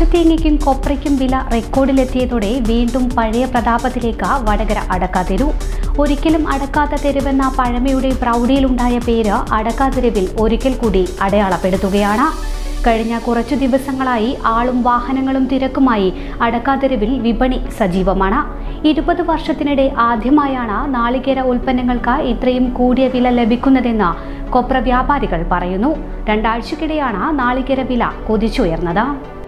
പച്ചത്തേങ്ങയ്ക്കും കൊപ്രയ്ക്കും വില റെക്കോർഡിലെത്തിയതോടെ വീണ്ടും പഴയ പ്രതാപത്തിലേക്ക് വടകര അടക്കാതെരു ഒരിക്കലും അടക്കാത്ത തെരുവെന്ന പഴമയുടെ പ്രൗഢിയിലുണ്ടായ പേര് അടക്കാതെരുവിൽ ഒരിക്കൽ കൂടി അടയാളപ്പെടുത്തുകയാണ് കഴിഞ്ഞ കുറച്ചു ദിവസങ്ങളായി ആളും വാഹനങ്ങളും തിരക്കുമായി അടക്കാതെരുവിൽ വിപണി സജീവമാണ് ഇരുപത് വർഷത്തിനിടെ ആദ്യമായാണ് നാളികേര ഉൽപ്പന്നങ്ങൾക്ക് ഇത്രയും കൂടിയ വില ലഭിക്കുന്നതെന്ന് കൊപ്ര വ്യാപാരികൾ പറയുന്നു രണ്ടാഴ്ചക്കിടെയാണ് നാളികേര വില കുതിച്ചുയർന്നത്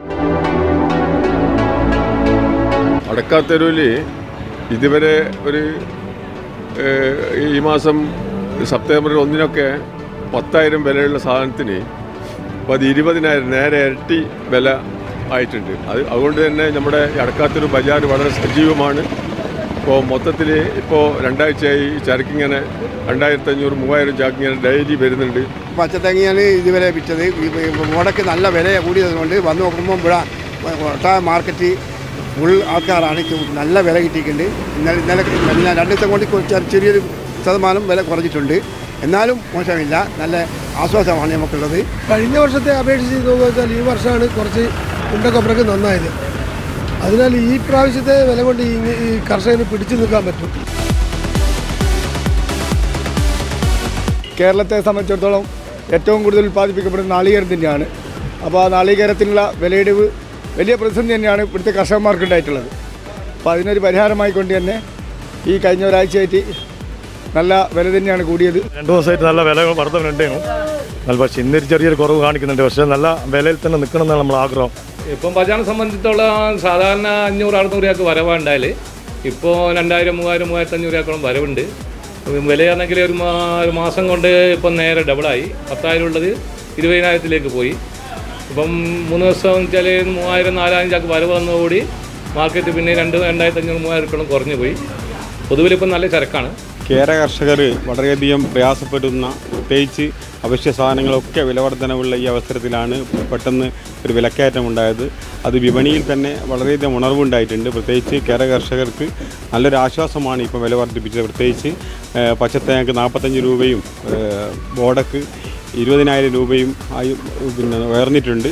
അടക്കാത്തെരുവിൽ ഇതുവരെ ഒരു ഏഹ്, ഈ മാസം സെപ്റ്റംബർ ഒന്നിനൊക്കെ പത്തായിരം വിലയുള്ള സാധനത്തിന് ഇപ്പോൾ അത് ഇരുപതിനായിരം നേരെ ഇരട്ടി വില ആയിട്ടുണ്ട് അത് അതുകൊണ്ട് തന്നെ നമ്മുടെ ഈ അടക്കാത്തൊരു ബജാർ വളരെ സജീവമാണ് ഇപ്പോൾ മൊത്തത്തിൽ ഇപ്പോൾ രണ്ടാഴ്ചയായി ഈ ചരക്കിങ്ങനെ രണ്ടായിരത്തി അഞ്ഞൂറ് മൂവായിരം ചാക്കിങ്ങനെ ഡെയിലി വരുന്നുണ്ട് പച്ചത്തേങ്ങയാണ് ഇതുവരെ വിറ്റത് മുടക്ക് നല്ല വില കൂടിയത് കൊണ്ട് വന്ന് നോക്കുമ്പോൾ ഇവിടെ ഒട്ടാ മാർക്കറ്റ് ഫുൾ ആൾക്കാരാണ് ഇക്ക് നല്ല വില കിട്ടിയിട്ടുണ്ട് ഇന്നലെ ഇന്നലെ ഇന്നലെ രണ്ട് ദിവസം കൊണ്ട് കുറച്ച് ചെറിയൊരു ശതമാനം വില കുറഞ്ഞിട്ടുണ്ട് എന്നാലും മോശമില്ല നല്ല ആശ്വാസമാണ് നമുക്കുള്ളത് കഴിഞ്ഞ വർഷത്തെ അപേക്ഷിച്ച് നോക്കുകയാൽ ഈ വർഷമാണ് കുറച്ച് ഉണ്ടക്കൊപ്രക്ക് നന്നായത് അതിനാൽ ഈ പ്രാവശ്യത്തെ വില കൊണ്ട് ഈ ഈ കർഷകന് പിടിച്ചു നിൽക്കാൻ പറ്റും കേരളത്തെ സംബന്ധിച്ചിടത്തോളം ഏറ്റവും കൂടുതൽ ഉൽപ്പാദിപ്പിക്കപ്പെടുന്ന നാളികേരം തന്നെയാണ് അപ്പോൾ ആ നാളികേരത്തിനുള്ള വിലയിടിവ് വലിയ പ്രതിസന്ധി തന്നെയാണ് ഇവിടുത്തെ കർഷകന്മാർക്ക് ഉണ്ടായിട്ടുള്ളത് അപ്പോൾ അതിനൊരു പരിഹാരമായിക്കൊണ്ട് തന്നെ ഈ കഴിഞ്ഞ ഒരാഴ്ചയായിട്ട് നല്ല വില തന്നെയാണ് കൂടിയത് രണ്ട് ദിവസമായിട്ട് നല്ല വില വർധനയുണ്ടായിരുന്നു എന്നാൽ പക്ഷേ ഇന്നൊരു ചെറിയൊരു കുറവ് കാണിക്കുന്നുണ്ട് പക്ഷേ നല്ല വിലയിൽ തന്നെ നിൽക്കണം എന്നാണ് നമ്മൾ ആഗ്രഹം ഇപ്പം ബജാറിനെ സംബന്ധിച്ചിടത്തോളം സാധാരണ അഞ്ഞൂറ് അറുന്നൂറ് രൂപയ്ക്ക് വരവുണ്ടായാൽ ഇപ്പോൾ രണ്ടായിരം മൂവായിരം മൂവായിരത്തി അഞ്ഞൂറ് രൂപയോളം വരവുണ്ട് വിലയാണെങ്കിൽ ഒരു മാ- ഒരു മാസം കൊണ്ട് ഇപ്പം നേരെ ഡബിളായി പത്തായിരം ഉള്ളത് ഇരുപതിനായിരത്തിലേക്ക് പോയി ഇപ്പം മൂന്ന് ദിവസം വെച്ചാൽ മൂവായിരം നാലായിരം ചാക്ക് വരവ് വന്നതോടുകൂടി മാർക്കറ്റ് പിന്നെ രണ്ട് രണ്ടായിരത്തി അഞ്ഞൂറ് മൂവായിരത്തോളം കുറഞ്ഞു പോയി പൊതുവിൽ ഇപ്പം നല്ല ചരക്കാണ് കേര കർഷകർ വളരെയധികം പ്രയാസപ്പെടുന്ന പ്രത്യേകിച്ച് അവശ്യ സാധനങ്ങളൊക്കെ വിലവർധനവുള്ള ഈ അവസരത്തിലാണ് പെട്ടെന്ന് ഒരു വിലക്കയറ്റം ഉണ്ടായത് അത് വിപണിയിൽ തന്നെ വളരെയധികം ഉണർവുണ്ടായിട്ടുണ്ട് പ്രത്യേകിച്ച് കേര കർഷകർക്ക് നല്ലൊരു ആശ്വാസമാണ് ഇപ്പോൾ വില വർദ്ധിപ്പിച്ചത് പ്രത്യേകിച്ച് ഏഹ്, പച്ചത്തേങ്ങക്ക് നാൽപ്പത്തഞ്ച് രൂപയും ഏഹ്, ബോഡക്ക് ഇരുപതിനായിരം രൂപയും ആയി പിന്നെ ഉയർന്നിട്ടുണ്ട്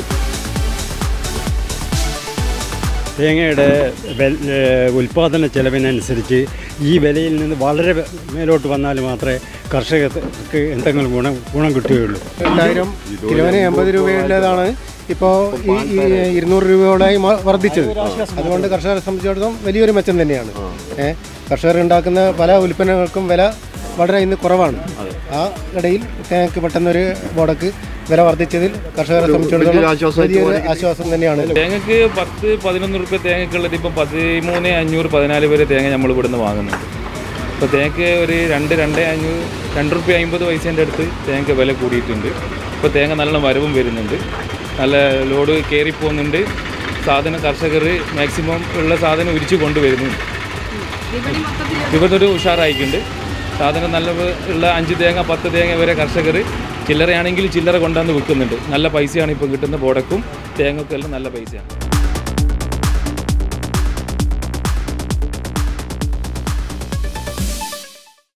തേങ്ങയുടെ വെൽ- ഏഹ് ഉൽപ്പാദന ചെലവിനനുസരിച്ച് ഈ വിലയിൽ നിന്ന് വളരെ വെ- മേലോട്ട് വന്നാൽ മാത്രമേ കർഷകർക്ക് എന്തെങ്കിലും ഗുണം ഗുണം കിട്ടുകയുള്ളൂ രണ്ടായിരം കിലോന് എൺപത് രൂപയുള്ളതാണ് ഇപ്പോൾ ഈ ഈ ഇരുന്നൂറ് രൂപയോളായി മ- വർദ്ധിച്ചത് അതുകൊണ്ട് കർഷകരെ സംബന്ധിച്ചിടത്തോളം വലിയൊരു മെച്ചം തന്നെയാണ് ഏ കർഷകർ ഉണ്ടാക്കുന്ന പല ഉൽപ്പന്നങ്ങൾക്കും വില വളരെ ഇന്ന് കുറവാണ് ആ ഇടയിൽ തേങ്ങക്ക് പെട്ടെന്നൊരു ബോടക്ക് വില വർദ്ധിച്ചതിൽ കർഷകരെ സംബന്ധിച്ചിടത്തോളം വലിയൊരു ആശ്വാസം തന്നെയാണ് തേങ്ങക്ക് പത്ത് പതിനൊന്ന് റുപ്യ തേങ്ങക്കുള്ളത് ഇപ്പം പതിമൂന്ന് അഞ്ഞൂറ് പതിനാല് വരെ തേങ്ങ നമ്മൾ ഇവിടുന്ന് വാങ്ങുന്നുണ്ട് ഇപ്പോൾ തേങ്ങക്ക് ഒരു രണ്ട് രണ്ട് അഞ്ഞൂറ് രണ്ട് റുപ്യ അമ്പത് പൈസേൻ്റെ അടുത്ത് തേങ്ങക്ക് വില കൂടിയിട്ടുണ്ട് ഇപ്പോൾ തേങ്ങ നല്ലോണം വരവും വരുന്നുണ്ട് നല്ല ലോഡ് കയറി പോകുന്നുണ്ട് സാധനം കർഷകർ മാക്സിമം ഉള്ള സാധനം ഉരിച്ചു കൊണ്ടുവരുന്നുണ്ട് ഇവിടുത്തെ ഉഷാറായിട്ടുണ്ട് സാധനം നല്ല ഉള്ള അഞ്ച് തേങ്ങ പത്ത് തേങ്ങ വരെ കർഷകർ ചില്ലറയാണെങ്കിൽ ചില്ലറ കൊണ്ടുവന്ന് വിൽക്കുന്നുണ്ട് നല്ല പൈസയാണ് ഇപ്പോൾ കിട്ടുന്ന ബോടക്കും തേങ്ങക്കും എല്ലാം നല്ല പൈസയാണ്